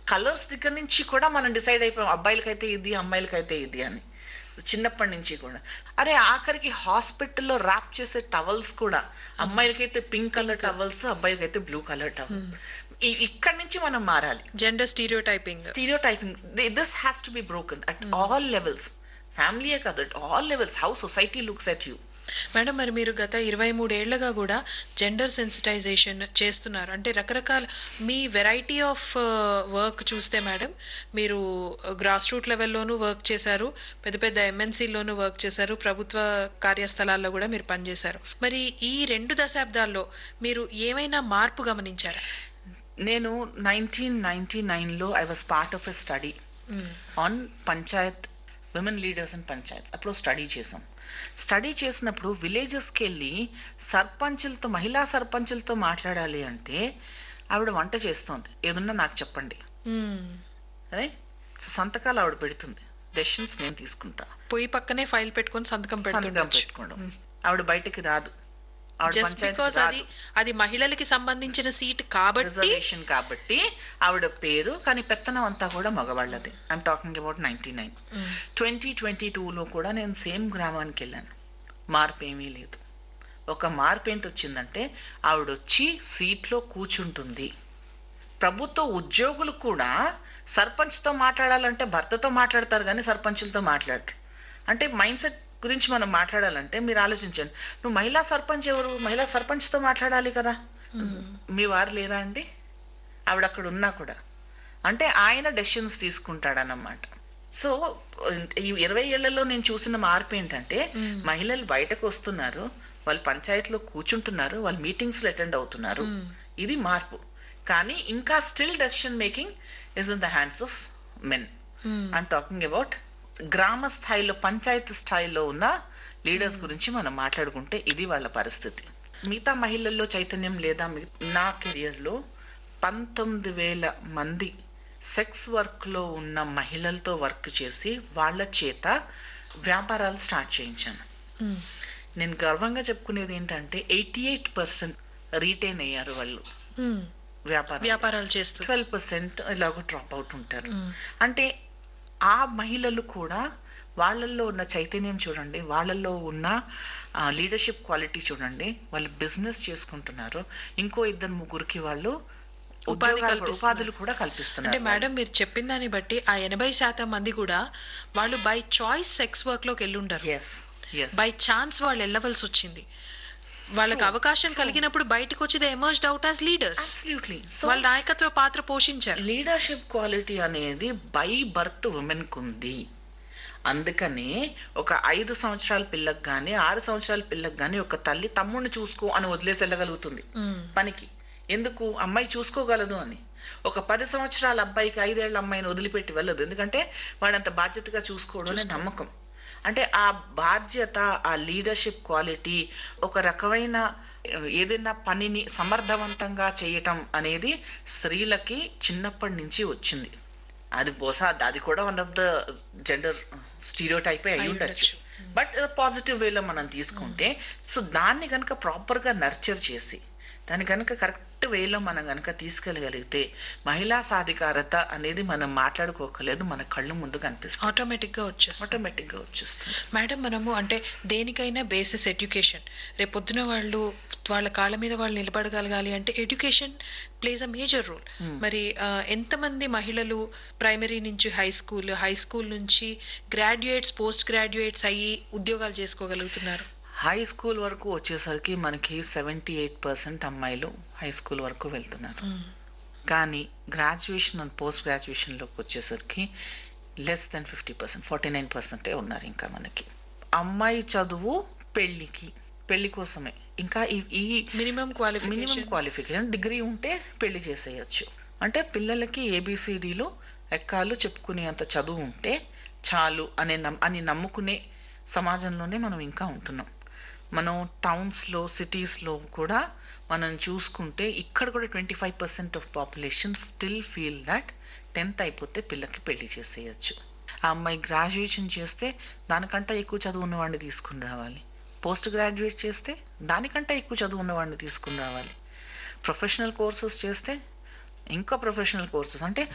Colours దగ్గర నుంచి కూడా మనం డిసైడ్ అయిపోయాం అబ్బాయిలకైతే ఇది అమ్మాయిలకైతే ఇది అని చిన్నప్పటి నుంచి కూడా అరే ఆఖరికి హాస్పిటల్లో ర్యాప్ చేసే టవల్స్ కూడా అమ్మాయిలకైతే పింక్ కలర్ టవల్స్ అబ్బాయిలకైతే బ్లూ కలర్ టవల్ ఇక్కడి నుంచి మనం మారాలి gender stereotyping stereotyping this has to be broken at all levels ఫ్యామిలీయే కాదు at all levels how society looks at you madam మరి మీరు గత ఇరవై మూడేళ్లుగా కూడా జెండర్ సెన్సిటైజేషన్ చేస్తున్నారు అంటే రకరకాల మీ వెరైటీ ఆఫ్ వర్క్ చూస్తే మేడం మీరు గ్రాస్ రూట్ లెవెల్లోనూ వర్క్ చేశారు పెద్ద పెద్ద ఎంఎన్సీలోనూ వర్క్ చేశారు ప్రభుత్వ కార్యస్థలాల్లో కూడా మీరు పనిచేశారు మరి ఈ రెండు దశాబ్దాల్లో మీరు ఏమైనా మార్పు గమనించారా నేను నైన్టీన్ నైన్టీ నైన్లో I was part of a study on panchayat women leaders and panchayat అప్పుడు స్టడీ చేసాం స్టడీ చేసినప్పుడు విలేజెస్కి వెళ్ళి సర్పంచులతో మహిళా సర్పంచులతో మాట్లాడాలి అంటే ఆవిడ వంట చేస్తోంది ఏదున్నా నాకు చెప్పండి అరే సంతకాలు ఆవిడ పెడుతుంది డెసిషన్స్ నేను తీసుకుంటా పొయ్యి పక్కనే ఫైల్ పెట్టుకొని సంతకం సంతకం పెడుతుండొచ్చు పెట్టుకోవడం ఆవిడ బయటికి రాదు ఆవిడ జస్ట్ పంచాయతీకి బికాస్ అది రాదు. అది మహిళలకి సంబంధించిన సీట్ కాబట్టి రిజర్వేషన్ కాబట్టి ఆవిడ పేరు కానీ పెత్తనం అంతా కూడా మగవాళ్ళది I'm talking about ninety nine hmm. Twenty twenty టూలో కూడా నేను సేమ్ గ్రామానికి వెళ్ళాను మార్పు ఏమీ లేదు ఒక మార్పు ఏంటి వచ్చిందంటే ఆవిడ వచ్చి సీట్లో కూర్చుంటుంది ప్రభుత్వ ఉద్యోగులు కూడా సర్పంచ్తో మాట్లాడాలంటే భర్తతో మాట్లాడతారు కానీ సర్పంచులతో మాట్లాడరు అంటే మైండ్ సెట్ గురించి మనం మాట్లాడాలంటే మీరు ఆలోచించండి నువ్వు మహిళా సర్పంచ్ ఎవరు మహిళా సర్పంచ్తో మాట్లాడాలి కదా మీ వారు లేరా అండి ఆవిడ అక్కడ ఉన్నా కూడా అంటే ఆయన డెసిషన్స్ తీసుకుంటాడన్నమాట సో ఈ ఇరవై ఏళ్లలో నేను చూసిన మార్పు ఏంటంటే Mm. మహిళలు బయటకు వస్తున్నారు వాళ్ళు పంచాయతీలో కూర్చుంటున్నారు వాళ్ళు మీటింగ్స్ లో అటెండ్ అవుతున్నారు Mm. ఇది మార్పు కానీ ఇంకా still decision making is in the hands of men hmm. I'm talking about గ్రామ స్థాయిలో పంచాయతీ స్థాయిలో ఉన్న లీడర్స్ గురించి మనం మాట్లాడుకుంటే ఇది వాళ్ళ పరిస్థితి మిగతా మహిళల్లో చైతన్యం లేదా మిగ- నా కెరియర్ లో పంతొమ్మిది వేల మంది సెక్స్ వర్క్ లో ఉన్న మహిళలతో వర్క్ చేసి వాళ్ళ చేత వ్యాపారాలు స్టార్ట్ చేయించాను మ్మ్. నేను గర్వంగా చెప్పుకునేది ఏంటంటే ఎయిటీ ఎయిట్ పర్సెంట్ రీటైన్ అయ్యారు వాళ్ళు మ్మ్. వ్యాపారం వ్యాపారాలు చేస్తూ ట్వెల్వ్ పర్సెంట్ ఇలాగ డ్రాప్ అవుట్ ఉంటారు మ్మ్. అంటే ఆ మహిళలు కూడా వాళ్ళల్లో ఉన్న చైతన్యం చూడండి వాళ్ళల్లో ఉన్న లీడర్షిప్ క్వాలిటీ చూడండి వాళ్ళు బిజినెస్ చేసుకుంటున్నారు ఇంకో ఇద్దరు ముగ్గురికి వాళ్ళు ఉపాధి ఉద్యోగాలు కూడా- కల్పిస్తున్నారు. ఉపాధులు కూడా అంటే కల్పిస్తున్నారు మేడం మీరు చెప్పిన దాన్ని బట్టి ఆ ఎనభై శాతం మంది కూడా వాళ్ళు బై చాయిస్ సెక్స్ వర్క్ లోకి వెళ్ళి ఉంటారు ఎస్ ఎస్ బై ఛాన్స్ వాళ్ళు వెళ్ళవలసి వచ్చింది వాళ్ళకి True, అవకాశం true. కలిగినప్పుడు బయటకు వచ్చి they emerged out as leaders absolutely వాళ్ళ నాయకత్వ పాత్ర పోషించారు లీడర్షిప్ క్వాలిటీ అనేది బై బర్త్ ఉమెన్ కుంది అందుకనే ఒక ఐదు సంవత్సరాల పిల్లకి గాని ఆరు సంవత్సరాల పిల్లకి గాని ఒక తల్లి తమ్ముడిని చూసుకో అని వదిలేసి వెళ్ళగలుగుతుంది మ్మ్. పనికి ఎందుకు అమ్మాయి చూసుకోగలదు అని ఒక పది సంవత్సరాల అబ్బాయికి ఐదేళ్ల అమ్మాయిని వదిలిపెట్టి వెళ్ళదు ఎందుకంటే వాడంత బాధ్యతగా చూసుకోవడం అనే నమ్మకం అంటే ఆ బాధ్యత ఆ లీడర్షిప్ క్వాలిటీ ఒక రకమైన ఆ, ఏదైనా పనిని సమర్థవంతంగా చేయటం అనేది స్త్రీలకి చిన్నప్పటి నుంచి వచ్చింది అది బహుశా అది కూడా వన్ ఆఫ్ ద జెండర్ స్టీరియో టైపే అయి అయి ఉండొచ్చు ఉండొచ్చు. బట్ పాజిటివ్ వేలో మనం తీసుకుంటే సో దాన్ని కనుక ప్రాపర్ గా నర్చర్ చేసి దాన్ని కనుక కరెక్ట్ వేలో మనం కనుక తీసుకెళ్ళగలిగితే మహిళా సాధికారత అనేది మనం మాట్లాడుకోకలేదు మన కళ్ళు ముందు కనిపిస్తుంది ఆటోమేటిక్ గా వచ్చేస్తుంది ఆటోమేటిక్ గా వచ్చేస్తుంది మేడం మనము అంటే దేనికైనా బేసిస్ ఎడ్యుకేషన్ రేపొద్దున వాళ్ళు వాళ్ళ కాళ్ళ మీద వాళ్ళు నిలబడగలగాలి అంటే education plays a major role Hmm. మరి ఆ, ఎంతమంది మహిళలు ప్రైమరీ నుంచి హై స్కూల్ హై స్కూల్ నుంచి గ్రాడ్యుయేట్స్ పోస్ట్ గ్రాడ్యుయేట్స్ అయ్యి ఉద్యోగాలు చేసుకోగలుగుతున్నారు హై స్కూల్ వరకు వచ్చేసరికి మనకి సెవెంటీ ఎయిట్ పర్సెంట్ అమ్మాయిలు హై స్కూల్ వరకు వెళ్తున్నారు కానీ గ్రాడ్యుయేషన్ అండ్ పోస్ట్ గ్రాడ్యుయేషన్లోకి వచ్చేసరికి less than fifty percent forty nine పర్సెంటే ఉన్నారు ఇంకా మనకి అమ్మాయి చదువు పెళ్లికి పెళ్లి కోసమే ఇంకా ఈ- ఈ minimum minimum qualification qualification degree ఉంటే పెళ్లి చేసేయచ్చు అంటే పిల్లలకి ఏబిసిడీలు ఎక్కాలు చెప్పుకునే అంత చదువు ఉంటే చాలు అనే నమ్- అని నమ్ముకునే సమాజంలోనే మనం ఇంకా ఉంటున్నాం మనం టౌన్స్లో సిటీస్లో కూడా మనం చూసుకుంటే ఇక్కడ కూడా twenty five percent of population still feel that tenth అయిపోతే పిల్లకి పెళ్లి చేసేయచ్చు ఆ అమ్మాయి గ్రాడ్యుయేషన్ చేస్తే దానికంటే ఎక్కువ చదువు ఉన్నవాడిని తీసుకుని రావాలి పోస్ట్ గ్రాడ్యుయేట్ చేస్తే దానికంటే ఎక్కువ చదువు ఉన్నవాడిని తీసుకుని రావాలి ప్రొఫెషనల్ కోర్సెస్ చేస్తే ఇంకా ప్రొఫెషనల్ కోర్సెస్ అంటే